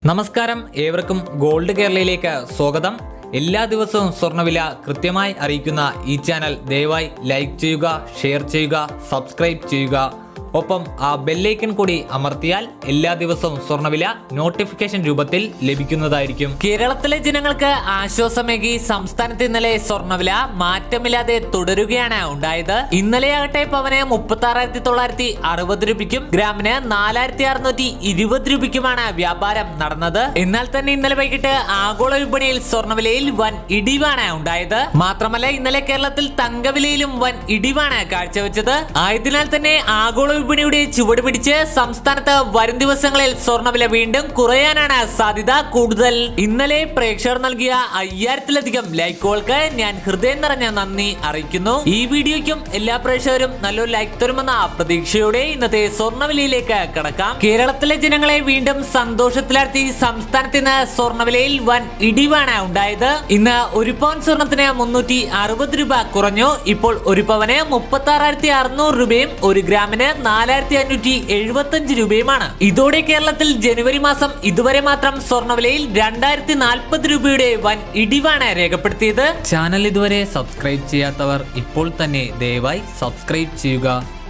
നമസ്കാരം ഏവർക്കും ഗോൾഡ് കേരളയിലേക്ക് സ്വാഗതം എല്ലാ ദിവസവും സ്വർണ്ണവില കൃത്യമായി അറിയിക്കുന്ന ഈ ചാനൽ ദയവായി ലൈക്ക് ചെയ്യുക ഷെയർ ചെയ്യുക സബ്സ്ക്രൈബ് ചെയ്യുക ഒപ്പം ആ ബെല്ലൈക്കൺ കൂടി അമർത്തിയാൽ എല്ലാ ദിവസവും സ്വർണ്ണവില നോട്ടിഫിക്കേഷൻ രൂപത്തിൽ ലഭിക്കുന്നതായിരിക്കും കേരളത്തിലെ ജനങ്ങൾക്ക് ആശ്വാസമേകി സംസ്ഥാനത്ത് ഇന്നലെ സ്വർണ്ണവില മാറ്റമില്ലാതെ തുടരുകയാണ് ഉണ്ടായത് ഇന്നലെയാകട്ടെ പവന് മുപ്പത്തി ആറായിരത്തി തൊള്ളായിരത്തി അറുപത് രൂപയ്ക്കും ഗ്രാമിന് നാലായിരത്തി അറുന്നൂറ്റി ഇരുപത് രൂപയ്ക്കുമാണ് വ്യാപാരം നടന്നത് എന്നാൽ തന്നെ ഇന്നലെ വൈകിട്ട് ആഗോള വിപണിയിൽ സ്വർണ്ണവിലയിൽ വൻ ഇടിവാണ് ഉണ്ടായത് മാത്രമല്ല ഇന്നലെ കേരളത്തിൽ തങ്കവിലയിലും വൻ ഇടിവാണ് കാഴ്ചവെച്ചത് ആയതിനാൽ തന്നെ ആഗോള വിപണിയുടെ ചുവട് പിടിച്ച് സംസ്ഥാനത്ത് വരും ദിവസങ്ങളിൽ സ്വർണ്ണവില വീണ്ടും കുറയാനാണ് സാധ്യത കൂടുതൽ ഇന്നലെ പ്രേക്ഷകർ നൽകിയ അയ്യായിരത്തിലധികം ലൈക്കുകൾക്ക് ഞാൻ ഹൃദയം നിറഞ്ഞ നന്ദി അറിയിക്കുന്നു ഈ വീഡിയോയ്ക്കും എല്ലാ പ്രേക്ഷകരും നല്ലൊരു ലൈക്ക് തരുമെന്ന പ്രതീക്ഷയോടെ ഇന്നത്തെ സ്വർണ്ണവിലയിലേക്ക് കടക്കാം കേരളത്തിലെ ജനങ്ങളെ വീണ്ടും സന്തോഷത്തിലാഴ്ത്തി സംസ്ഥാനത്ത് ഇന്ന് സ്വർണ്ണവിലയിൽ വൻ ഇടിവാണ് ഉണ്ടായത് ഇന്ന് ഒരു പവൻ സ്വർണത്തിന് മുന്നൂറ്റി അറുപത് രൂപ കുറഞ്ഞു ഇപ്പോൾ ഒരു പവന് മുപ്പത്തി ആറായിരത്തി അറുന്നൂറ് രൂപയും ഒരു ഗ്രാമിന് നാലായിരത്തി അഞ്ഞൂറ്റി എഴുപത്തി അഞ്ച് രൂപയുമാണ് ഇതോടെ കേരളത്തിൽ ജനുവരി മാസം ഇതുവരെ മാത്രം സ്വർണ്ണവിലയിൽ രണ്ടായിരത്തി നാൽപ്പത് രൂപയുടെ വൻ ഇടിവാണ് രേഖപ്പെടുത്തിയത് ചാനൽ ഇതുവരെ സബ്സ്ക്രൈബ് ചെയ്യാത്തവർ ഇപ്പോൾ തന്നെ ദയവായി സബ്സ്ക്രൈബ് ചെയ്യുക